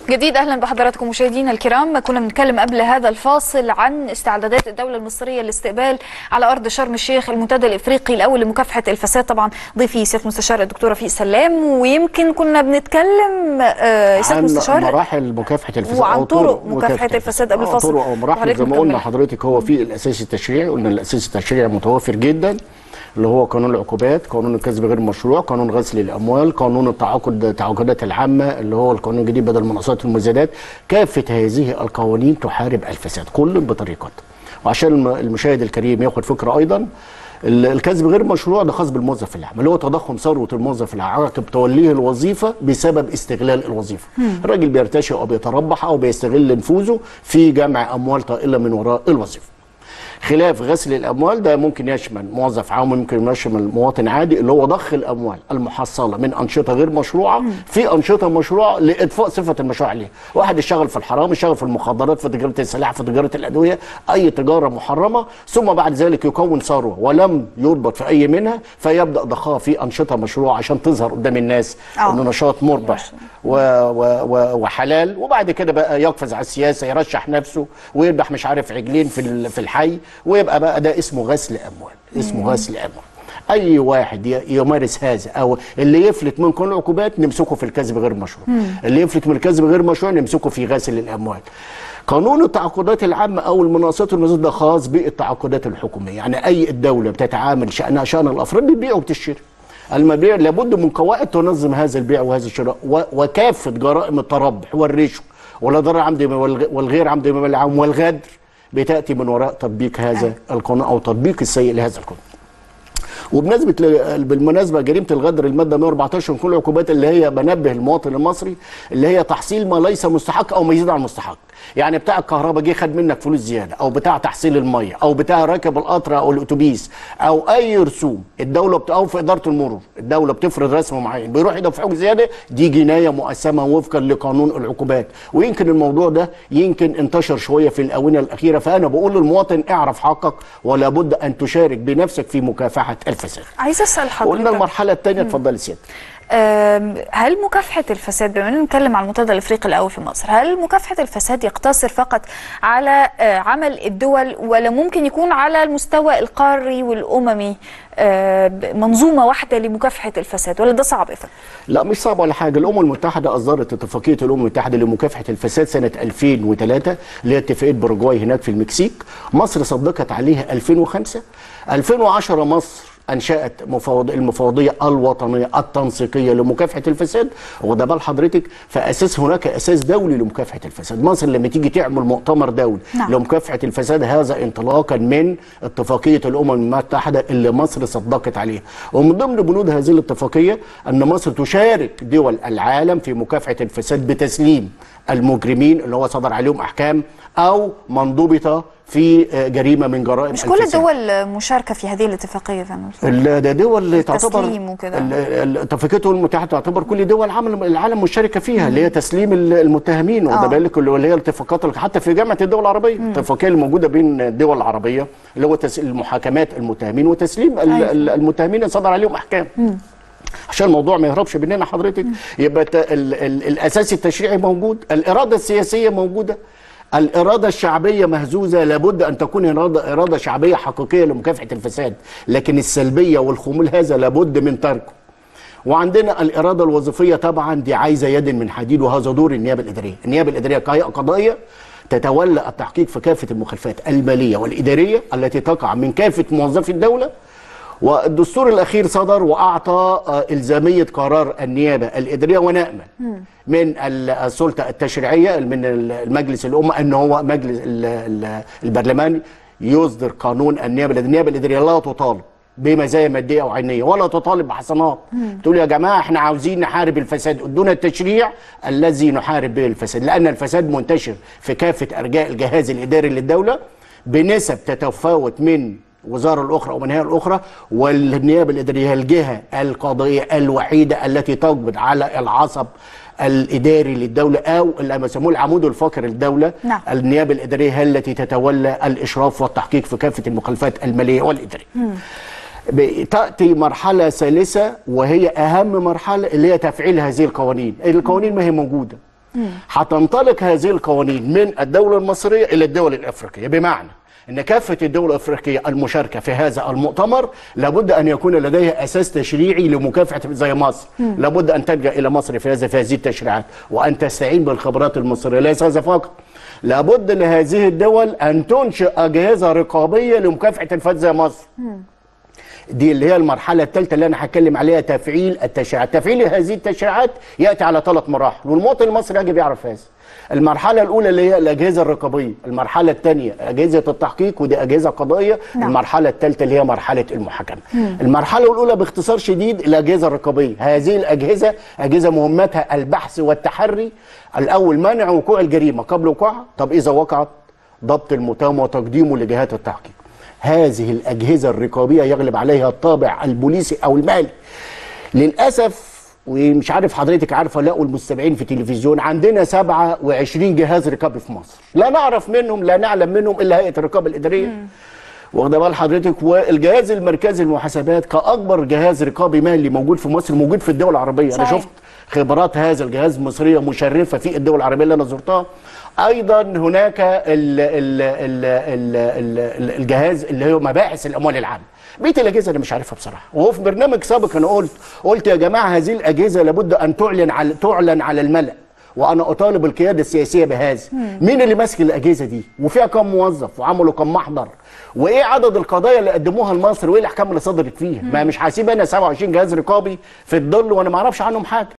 جديد اهلا بحضراتكم مشاهدينا الكرام كنا بنتكلم قبل هذا الفاصل عن استعدادات الدوله المصريه لاستقبال على ارض شرم الشيخ المنتدى الافريقي الاول لمكافحه الفساد طبعا ضيفي سياده مستشار الدكتوره رفيق سلام ويمكن كنا بنتكلم آه سياده عن مستشار مراحل مكافحه الفساد وعن أو طرق مكافحة الفساد قبل آه، الفصل. طرق او مراحل وحضرتك زي ما قلنا مكملة. حضرتك هو في الاساس التشريعي قلنا الاساس التشريعي متوفر جدا اللي هو قانون العقوبات قانون الكسب غير المشروع قانون غسل الاموال قانون التعاقد التعاقدات العامه اللي هو القانون الجديد بدل مناقصات المزادات كافه هذه القوانين تحارب الفساد كل بطريقته وعشان الم- المشاهد الكريم ياخد فكره ايضا ال- الكسب غير مشروع ده خاص بالموظف العام اللي هو تضخم ثروه الموظف العام عقب توليه الوظيفه بسبب استغلال الوظيفه الراجل بيرتشي او بيتربح او بيستغل نفوذه في جمع اموال طائله من وراء الوظيفه خلاف غسل الاموال ده ممكن يشمل موظف عام ممكن يشمل مواطن عادي اللي هو ضخ الاموال المحصله من انشطه غير مشروعه في انشطه مشروعه لاطفاء صفه المشروع عليها واحد اشتغل في الحرام اشتغل في المخدرات في تجاره السلاح في تجاره الادويه اي تجاره محرمه ثم بعد ذلك يكون ثروه ولم يربط في اي منها فيبدا ضخها في انشطه مشروعه عشان تظهر قدام الناس آه. انه نشاط مربح و و و وحلال وبعد كده بقى يقفز على السياسه يرشح نفسه ويذبح مش عارف عجلين في ال- في الحي ويبقى بقى ده اسمه غسل اموال اسمه غسل اموال اي واحد ي- يمارس هذا او اللي يفلت من كل العقوبات نمسكه في الكذب غير مشروع اللي يفلت من الكذب غير مشروع نمسكه في غسل الاموال قانون التعاقدات العامة أو المناقصات والمزاد ده خاص بالتعاقدات الحكومية يعني أي الدولة بتتعامل شأنها شأن الأفراد بتبيع وبتشتري المبيع لابد من قواعد تنظم هذا البيع وهذا الشراء و- وكافة جرائم التربح والرشوة ولا ضرر عمد والغ- والغير عمد العام والغدر بتأتي من وراء تطبيق هذا القانون أو تطبيق السيء لهذا القانون وبمناسبه ل- بالمناسبه جريمه الغدر الماده 114 من كل العقوبات اللي هي بنبه المواطن المصري اللي هي تحصيل ما ليس مستحق او ما يزيد عن المستحق يعني بتاع الكهرباء جه خد منك فلوس زياده او بتاع تحصيل الميه او بتاع راكب القطر او الاتوبيس او اي رسوم الدوله بت... او في اداره المرور الدوله بتفرض رسم معين بيروح يدفعوك زياده دي جنايه مؤسسمه وفقا لقانون العقوبات ويمكن الموضوع ده يمكن انتشر شويه في الاونه الاخيره فانا بقول للمواطن اعرف حقك ولا بد ان تشارك بنفسك في مكافحه الفساد عايزه اسال قلنا حضرتك المرحله الثانيه اتفضلي سيادتك أم، هل مكافحة الفساد بما اننا نتكلم عن المنتدى الافريقي الاول في مصر، هل مكافحة الفساد يقتصر فقط على آه، عمل الدول ولا ممكن يكون على المستوى القاري والاممي آه، منظومة واحدة لمكافحة الفساد ولا ده صعب يا فندم؟ لا مش صعب ولا حاجه الامم المتحده اصدرت اتفاقيه الامم المتحده لمكافحه الفساد سنه 2003 اللي هي اتفاقيه باراجواي هناك في المكسيك مصر صدقت عليها 2005 2010 مصر انشات مفوض المفوضيه الوطنيه التنسيقيه لمكافحه الفساد واخده بال حضرتك فاساس هناك اساس دولي لمكافحه الفساد مصر لما تيجي تعمل مؤتمر دولي نعم. لمكافحه الفساد هذا انطلاقا من اتفاقيه الامم المتحده اللي مصر صدقت عليها ومن ضمن بنود هذه الاتفاقيه ان مصر تشارك دول العالم في مكافحه الفساد بتسليم المجرمين اللي هو صدر عليهم احكام او منضبطه في آه، جريمه من جرائم مش كل الفساد. الدول مشاركة في هذه الاتفاقية يا فندم؟ ال- ده دول تعتبر التسليم وكده. ال- ال- اتفاقيه الامم المتحده تعتبر كل دول العالم العالم مشاركه فيها اللي هي تسليم ال- المتهمين آه. واخد بالك اللي هي الاتفاقات اللي- حتى في جامعه الدول العربيه الاتفاقيه اللي موجوده بين الدول العربيه اللي هو تس- المحاكمات المتهمين وتسليم ال- أيوة. ال- المتهمين اللي صدر عليهم احكام عشان الموضوع ما يهربش مننا حضرتك يبقى ت- ال ال الاساس التشريعي موجود الاراده السياسيه موجوده الإرادة الشعبية مهزوزة لابد أن تكون إرادة, إرادة شعبية حقيقية لمكافحة الفساد لكن السلبية والخمول هذا لابد من تركه وعندنا الإرادة الوظيفية طبعا دي عايزة يد من حديد وهذا دور النيابة الإدارية النيابة الإدارية كهيئة قضائية تتولى التحقيق في كافة المخالفات المالية والإدارية التي تقع من كافة موظفي الدولة والدستور الأخير صدر وأعطى آه، إلزامية قرار النيابة الإدارية ونأمل من ال- السلطة التشريعية من ال- المجلس الأمة أن هو مجلس ال- ال- البرلماني يصدر قانون النيابة الإدارية النيابة الإدارية لا تطالب بمزايا ماديه او عينيه ولا تطالب بحسنات تقول يا جماعه احنا عاوزين نحارب الفساد ادونا التشريع الذي نحارب به الفساد لان الفساد منتشر في كافه ارجاء الجهاز الاداري للدوله بنسب تتفاوت من وزاره الاخرى او من هيئه الاخرى والنيابه الاداريه هي الجهه القضائيه الوحيده التي تقبض على العصب الاداري للدوله او اللي بيسموه العمود الفقري للدوله نعم. النيابه الاداريه هي التي تتولى الاشراف والتحقيق في كافه المخالفات الماليه والاداريه تأتي مرحلة ثالثة وهي أهم مرحلة اللي هي تفعيل هذه القوانين القوانين ما هي موجودة هتنطلق هذه القوانين من الدوله المصريه الى الدول الافريقيه بمعنى ان كافه الدول الافريقيه المشاركه في هذا المؤتمر لابد ان يكون لديها اساس تشريعي لمكافحه زي مصر لابد ان تلجا الى مصر في هذا في هذه التشريعات وان تستعين بالخبرات المصريه ليس هذا فقط لابد لهذه الدول ان تنشئ اجهزه رقابيه لمكافحه الفساد زي مصر دي اللي هي المرحله الثالثه اللي انا هتكلم عليها تفعيل التشريعات تفعيل هذه التشريعات ياتي على ثلاث مراحل والمواطن المصري يجب يعرف هذا المرحله الاولى اللي هي الاجهزه الرقابيه المرحله الثانيه اجهزه التحقيق ودي اجهزه قضائيه نعم. المرحله الثالثه اللي هي مرحله المحاكمه المرحله الاولى باختصار شديد الاجهزه الرقابيه هذه الاجهزه اجهزه مهمتها البحث والتحري الاول منع وقوع الجريمه قبل وقوعها طب اذا وقعت ضبط المتهم وتقديمه لجهات التحقيق هذه الأجهزة الرقابية يغلب عليها الطابع البوليسي أو المالي للأسف ومش عارف حضرتك عارفه لا والمستمعين في التلفزيون عندنا 27 جهاز رقابي في مصر لا نعرف منهم لا نعلم منهم الا هيئه الرقابه الاداريه واخده بال حضرتك والجهاز المركزي للمحاسبات كاكبر جهاز رقابي مالي موجود في مصر موجود في الدول العربيه انا صحيح. شفت خبرات هذا الجهاز المصريه مشرفه في الدول العربيه اللي انا زرتها ايضا هناك ال ال ال ال ال الجهاز اللي هو مباحث الاموال العامه بقيه الاجهزه انا مش عارفها بصراحه وهو في برنامج سابق انا قلت قلت يا جماعه هذه الاجهزه لابد ان تعلن على تعلن على الملا وانا اطالب القياده السياسيه بهذا مين اللي ماسك الاجهزه دي وفيها كم موظف وعملوا كم محضر وايه عدد القضايا اللي قدموها لمصر وايه الاحكام اللي صدرت فيها ما مش هسيب انا 27 جهاز رقابي في الظل وانا ما اعرفش عنهم حاجه